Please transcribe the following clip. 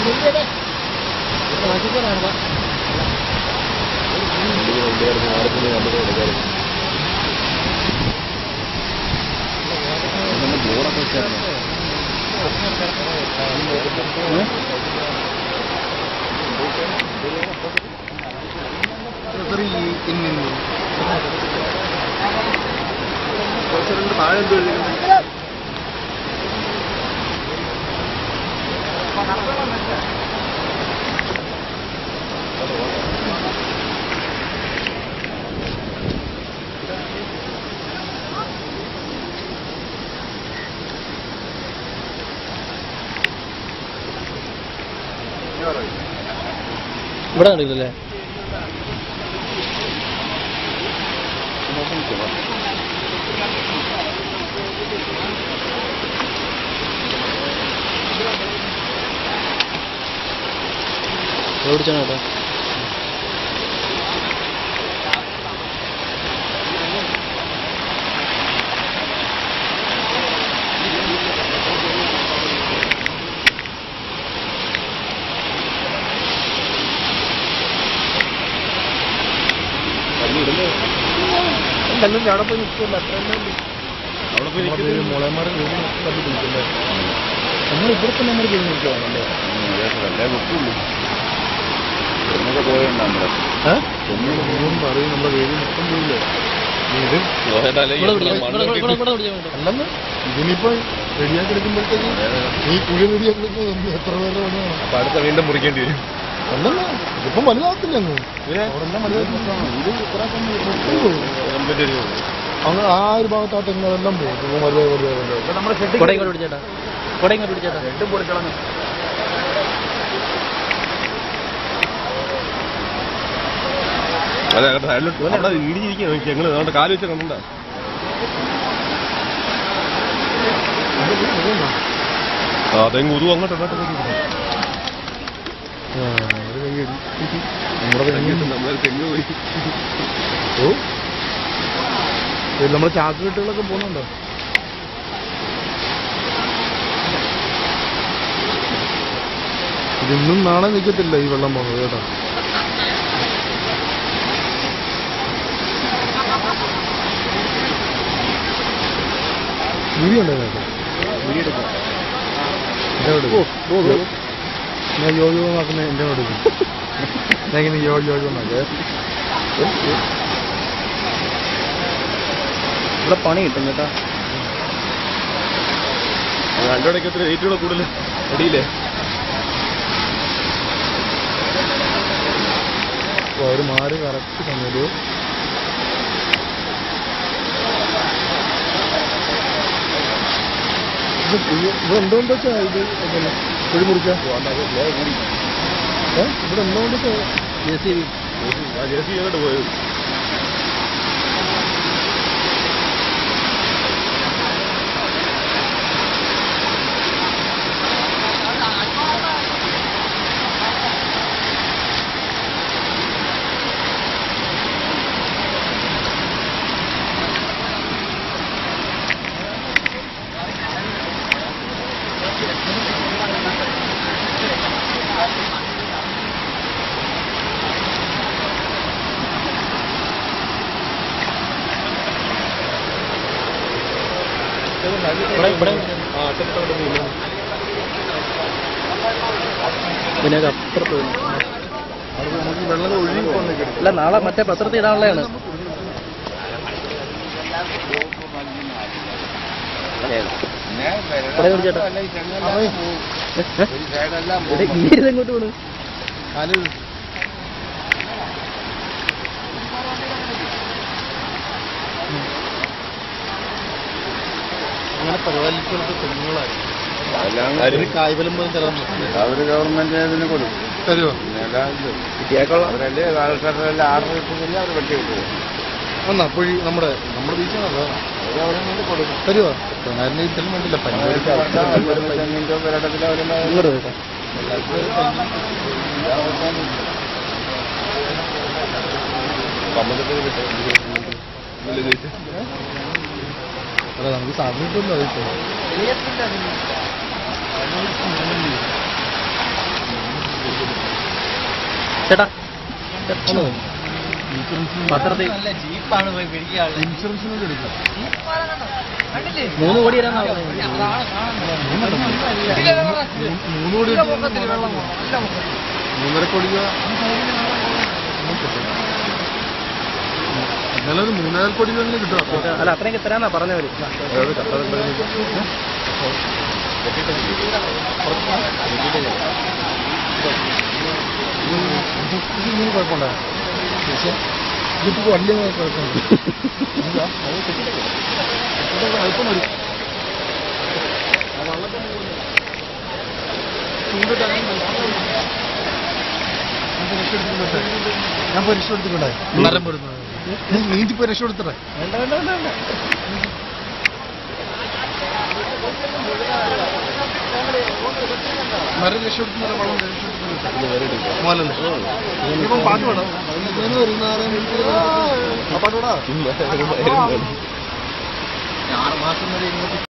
ബോർഡൊക്കെ വെച്ചായിരുന്നു താഴെ എന്തോ എഴുതിയിരിക്കുന്നത് ഇവിടെ കണ്ടില്ലല്ലേ ഓടിച്ചാണ് കേട്ടോ കല്ലും അവിടെ പോയി നിൽക്കില്ല അത്ര അവിടെ പോയി നിൽക്കുന്നത് മുളയന്മാരെ തല്ലി പിടിക്കില്ലേ നമ്മൾ ഇവിടെ തന്നെ നമ്മൾ ചെയ്ത് നിൽക്കുകയാണല്ലേ വല്ലേ വെക്കുള്ളൂ എന്നൊക്കെ പോയുണ്ട് നമ്മുടെ ഒന്നും പറയും നമ്മുടെ വേദി നിൽക്കാൻ പോയില്ലേ ഇത് അല്ലെന്ന് ഇതിനിപ്പോ റെഡിയാക്കി എടുക്കുമ്പോഴത്തേക്ക് ഈ കുഴി റെഡിയാക്കി എടുക്കുമ്പോൾ എത്ര പേരുടെ പണിയാണ് അപ്പൊ അടുത്ത വീണ്ടും മുറിക്കേണ്ടി വരും അല്ലെന്ന് ഇതിപ്പം വലുതാകത്തില്ല അങ്ങ് അവിടെ എല്ലാം വലുതാക്കി ഇത് ഇത്രയൊക്കെ കംപ്ലീറ്റ് ഒരു അങ്ങ് ആ ഒരു ഭാഗത്തായിട്ട് ഇങ്ങനെ എല്ലാം പോകും ഇപ്പം വലുതായി വലുതായി വലുതായി നമ്മുടെ ഷെഡ് കൊട ഇങ്ങോട്ട് പിടിച്ചേട്ടാ കൊട ഇങ്ങോട്ട് പിടിച്ചേട്ടാ ഷെഡ് പൊളിക്കളഞ്ഞു അതെ അങ്ങോട്ട് സൈഡിലോട്ട് അവിടെ ഇടിഞ്ഞിരിക്കുക നോക്കി ഞങ്ങൾ നമ്മുടെ കാല് വെച്ച് കണ്ട ആ അതെങ്ങ് ഉരുവ് അങ്ങോട്ട് അങ്ങോട്ട് ആ, ഒരു കൈ ഇടി. നമ്മുടെ തെങ്ങ് നമ്മളെ തെങ്ങ് പോയി ഓ ഇത് നമ്മുടെ ചാക്ക് കെട്ടുകളൊക്കെ പോകുന്നുണ്ടോ ഇതൊന്നും നാളെ നിൽക്കത്തില്ല ഈ വെള്ളം പോകുന്നത് കേട്ടോ വീഡിയോ ഉണ്ടോ ഇതിനകത്ത്? എൻ്റെ അവിടെ എടുക്കും. ഞാൻ യോ യോ നോക്കുന്ന എൻ്റെ അവിടെ എടുക്കും. ഞാൻ ഇങ്ങനെ യോ യോ യോ നോക്കേ ഇവിടെ പണി കിട്ടും കേട്ടാ രണ്ടു മണിക്ക് എത്ര റേറ്റുകൾ കൂടുതൽ അടിയില്ലേ അപ്പോൾ അവർ മാറി കറക്റ്റ് സമയത്ത് ഇത് കുഴി- ഇവിടെ എന്തുകൊണ്ട് വെച്ചാ ഇത് പിന്നെ കുഴി മുറിക്കാൻ ഏ ഇവിടെ എന്തുകൊണ്ട് വെച്ചാ ജെ സി ബി ആ ജേസി അങ്ങോട്ട് പോയത് ഇവിടെ ഇവിടെ ആ അറ്റത്തോട്ട് പോകുന്നു പിന്നെ അത് അപ്പുറത്ത് വരും. അവിടെ നമുക്ക് വെള്ളം ഒഴുകി പോകുന്ന അല്ല നാളെ മറ്റേ പത്രത്തിൽ ഇടാനുള്ളതാണ് ഇവിടെ പിടിച്ചേട്ടാ ഇങ്ങനെ എങ്ങോട്ട് പോണു അങ്ങനെ പരിപാലിക്കുന്നത് തെങ്ങുകളായിരുന്നു ആര്? കായ്വലം പോലും തരാൻ അവര് ഗവൺമെന്റ് ഇതിന് കൊടുക്കും തരുമോ കിട്ടിയാക്കൊള്ളാം അവരല്ലേ ആൾക്കാരെല്ലാം ആർഡർ കിട്ടുന്നില്ല അവർ വെട്ടി വിട്ടു ഒന്നാ പുഴി നമ്മുടെ നമ്മുടെ ബീച്ചാണല്ലോ തരുമോ തൊണ്ണായിരം ഇത്രയും വേണ്ടില്ല തെങ്ങിന്റെ ഒരിടത്തിൽ അവരെല്ലാം ഇങ്ങോട്ട് കേട്ടോ കമ്മലത്തിന് കിട്ടും അല്ല നമുക്ക് സാധനം കിട്ടുമല്ലോ അതിപ്പോ ചേട്ടാ ഒന്ന് പത്രത്തിൽ ജീപ്പാണ് പോയി പിടിക്കുക ഇൻഷുറൻസിനോട് എടുക്കാം മൂന്ന് കോടി തരാന്നാ പറഞ്ഞത് മൂന്ന് കോടി മൂന്നര കോടി രൂപ എന്നാലും ഒരു മൂന്നര കോടി രൂപ എങ്കിലും കിട്ടും അപ്പോൾ അല്ല അത്രയൊക്കെ തരാന്നാ പറഞ്ഞവര് അതായത് കട്ടറുണ്ടായിരുന്നു ഇതിന് കുഴപ്പമുണ്ടോ പക്ഷേ ഇതിപ്പോ വലിയ കുഴപ്പമുണ്ട് ഇല്ല, അത് കെട്ടിട്ടൊക്കെ. കെട്ടിട്ടൊക്കെ അല്പം വരും ചൂണ്ടിട്ട് അങ്ങനെ നമുക്ക് രക്ഷപ്പെടുത്തിക്കൊണ്ടേ ഞാൻ പോയി രക്ഷപ്പെടുത്തിക്കൊണ്ടേ മരം പോരുന്നത് നീന്തി പോയി രക്ഷപ്പെടുത്തട്ടെ വേണ്ട വേണ്ട വേണ്ട വേണ്ട മരം രക്ഷപ്പെടുത്തുന്ന വളം രക്ഷപ്പെടുത്തുന്ന മോനല്ലേ ഇനിയിപ്പം പാട്ട് പാടാം ഒരു നാരം ആ പാട്ട് പാടാ ആറ് മാസം വരെ ഇങ്ങോട്ട്